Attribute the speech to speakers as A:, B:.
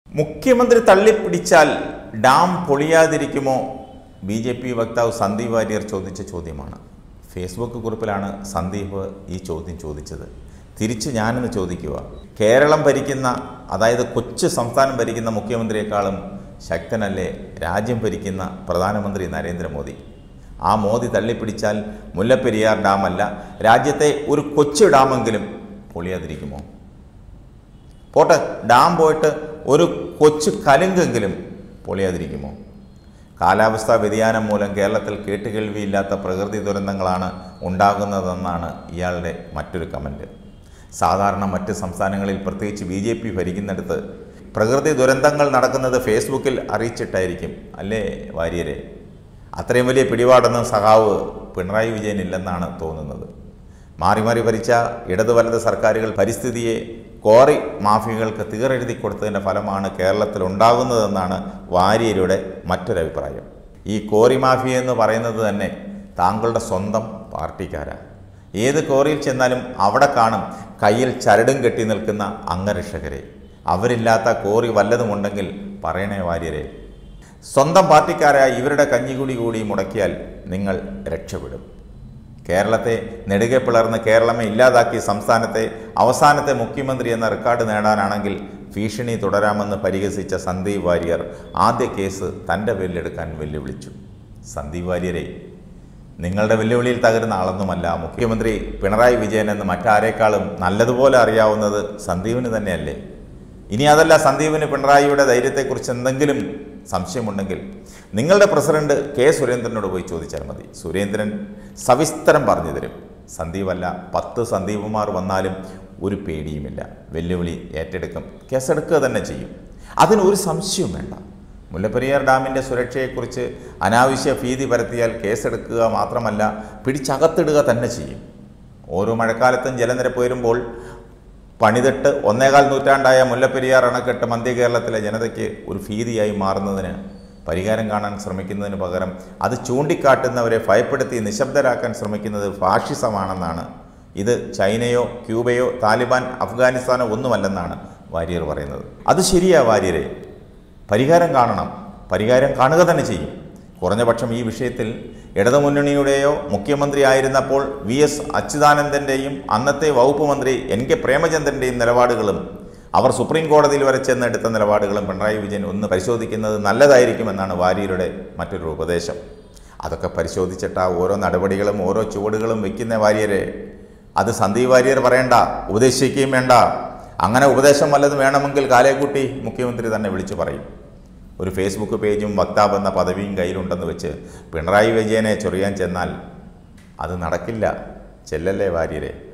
A: മുഖ്യമന്ത്രി തള്ളിപ്പിടിച്ചാൽ ഡാം പൊളിയാതിരിക്കുമോ ബി ജെ പി വക്താവ് സന്ദീപ് വാര്യർ ചോദിച്ച ചോദ്യമാണ് ഫേസ്ബുക്ക് കുറിപ്പിലാണ് സന്ദീപ് ഈ ചോദ്യം ചോദിച്ചത് തിരിച്ച് ഞാനെന്ന് ചോദിക്കുക കേരളം ഭരിക്കുന്ന അതായത് കൊച്ചു സംസ്ഥാനം ഭരിക്കുന്ന മുഖ്യമന്ത്രിയെക്കാളും ശക്തനല്ലേ രാജ്യം ഭരിക്കുന്ന പ്രധാനമന്ത്രി നരേന്ദ്രമോദി ആ മോദി തള്ളിപ്പിടിച്ചാൽ മുല്ലപ്പെരിയാർ ഡാമല്ല രാജ്യത്തെ ഒരു കൊച്ചു ഡാമെങ്കിലും പൊളിയാതിരിക്കുമോ പോട്ടെ ഡാം പോയിട്ട് ഒരു കൊച്ചു കലുങ്കെങ്കിലും പൊളിയാതിരിക്കുമോ കാലാവസ്ഥാ വ്യതിയാനം മൂലം കേരളത്തിൽ കേട്ടുകേൾവിയില്ലാത്ത പ്രകൃതി ദുരന്തങ്ങളാണ് ഉണ്ടാകുന്നതെന്നാണ് ഇയാളുടെ മറ്റൊരു കമൻറ്റ് സാധാരണ മറ്റ് സംസ്ഥാനങ്ങളിൽ പ്രത്യേകിച്ച് ബി ജെ പി ഭരിക്കുന്നിടത്ത് പ്രകൃതി ദുരന്തങ്ങൾ നടക്കുന്നത് ഫേസ്ബുക്കിൽ അറിയിച്ചിട്ടായിരിക്കും അല്ലേ വാര്യരെ അത്രയും വലിയ പിടിപാടൊന്നും സഖാവ് പിണറായി വിജയൻ ഇല്ലെന്നാണ് തോന്നുന്നത് മാറി മാറി ഭരിച്ച ഇടതു വലത് സർക്കാരുകൾ പരിസ്ഥിതിയെ കോറി മാഫിയകൾക്ക് തീറെഴുതി കൊടുത്തതിൻ്റെ ഫലമാണ് കേരളത്തിൽ ഉണ്ടാകുന്നതെന്നാണ് വാര്യരുടെ മറ്റൊരഭിപ്രായം ഈ കോറി മാഫിയ എന്ന് പറയുന്നത് തന്നെ താങ്കളുടെ സ്വന്തം പാർട്ടിക്കാരാണ് ഏത് കോറിയിൽ ചെന്നാലും അവിടെ കാണും കയ്യിൽ ചരടും കെട്ടി നിൽക്കുന്ന അംഗരക്ഷകരെ അവരില്ലാത്ത കോറി വല്ലതുമുണ്ടെങ്കിൽ പറയണേ വാര്യരെ സ്വന്തം പാർട്ടിക്കാരായ ഇവരുടെ കഞ്ഞികുടി കൂടി മുടക്കിയാൽ നിങ്ങൾ രക്ഷപ്പെടും കേരളത്തെ നെടുകെ പിളർന്ന് കേരളമേ ഇല്ലാതാക്കി സംസ്ഥാനത്തെ അവസാനത്തെ മുഖ്യമന്ത്രി എന്ന റെക്കോർഡ് നേടാനാണെങ്കിൽ ഭീഷണി തുടരാമെന്ന് പരിഹസിച്ച സന്ദീപ് വാര്യർ ആദ്യ കേസ് തൻ്റെ പേരിലെടുക്കാൻ വെല്ലുവിളിച്ചു സന്ദീപ് വാര്യരെ നിങ്ങളുടെ വെല്ലുവിളിയിൽ തകരുന്ന ആളൊന്നുമല്ല മുഖ്യമന്ത്രി പിണറായി വിജയൻ എന്ന് മറ്റാരേക്കാളും നല്ലതുപോലെ അറിയാവുന്നത് സന്ദീപിന് തന്നെയല്ലേ ഇനി അതല്ല സന്ദീപിന് പിണറായിയുടെ ധൈര്യത്തെക്കുറിച്ച് എന്തെങ്കിലും സംശയമുണ്ടെങ്കിൽ നിങ്ങളുടെ പ്രസിഡന്റ് കെ സുരേന്ദ്രനോട് പോയി ചോദിച്ചാൽ മതി സുരേന്ദ്രൻ സവിസ്തരം പറഞ്ഞു തരും സന്ദീപല്ല പത്ത് സന്ദീപുമാർ വന്നാലും ഒരു പേടിയുമില്ല വെല്ലുവിളി ഏറ്റെടുക്കും കേസെടുക്കുക തന്നെ ചെയ്യും അതിനൊരു സംശയവും വേണ്ട മുല്ലപ്പെരിയാർ ഡാമിൻ്റെ സുരക്ഷയെക്കുറിച്ച് അനാവശ്യ ഭീതി പരത്തിയാൽ കേസെടുക്കുക മാത്രമല്ല പിടിച്ചകത്തിടുക തന്നെ ചെയ്യും ഓരോ മഴക്കാലത്തും ജലനിരപ്പ് ഉയരുമ്പോൾ പണിതിട്ട് ഒന്നേകാൽ നൂറ്റാണ്ടായ മുല്ലപ്പെരിയാർ അണക്കെട്ട് മധ്യ കേരളത്തിലെ ജനതയ്ക്ക് ഒരു ഭീതിയായി മാറുന്നതിന് പരിഹാരം കാണാൻ ശ്രമിക്കുന്നതിന് പകരം അത് ചൂണ്ടിക്കാട്ടുന്നവരെ ഭയപ്പെടുത്തി നിശബ്ദരാക്കാൻ ശ്രമിക്കുന്നത് ഫാഷിസമാണെന്നാണ് ഇത് ചൈനയോ ക്യൂബയോ താലിബാൻ അഫ്ഗാനിസ്ഥാനോ ഒന്നുമല്ലെന്നാണ് വാര്യർ പറയുന്നത് അത് ശരിയാ വാര്യരെ പരിഹാരം കാണണം പരിഹാരം കാണുക തന്നെ ചെയ്യും കുറഞ്ഞ പക്ഷം ഈ വിഷയത്തിൽ ഇടതുമുന്നണിയുടെയോ മുഖ്യമന്ത്രി ആയിരുന്നപ്പോൾ വി എസ് അച്യുതാനന്ദൻ്റെയും അന്നത്തെ വകുപ്പ് മന്ത്രി എൻ കെ പ്രേമചന്ദ്രൻ്റെയും നിലപാടുകളും അവർ സുപ്രീം കോടതിയിൽ വരെ ചെന്നെടുത്ത നിലപാടുകളും പിണറായി വിജയൻ ഒന്ന് പരിശോധിക്കുന്നത് നല്ലതായിരിക്കുമെന്നാണ് വാര്യരുടെ മറ്റൊരു ഉപദേശം അതൊക്കെ പരിശോധിച്ചിട്ട് ആ ഓരോ നടപടികളും ഓരോ ചുവടുകളും വെക്കുന്ന വാര്യരെ അത് സന്ദീപ് വാര്യർ പറയണ്ട ഉപദേശിക്കുകയും വേണ്ട അങ്ങനെ ഉപദേശം വല്ലതും വേണമെങ്കിൽ കാലേക്കുട്ടി മുഖ്യമന്ത്രി തന്നെ വിളിച്ചു പറയും ഒരു ഫേസ്ബുക്ക് പേജും വക്താവ് എന്ന പദവിയും കയ്യിലുണ്ടെന്ന് വെച്ച് പിണറായി വിജയനെ ചൊറിയാൻ ചെന്നാൽ അത് നടക്കില്ല ചെല്ലല്ലേ വാര്യരെ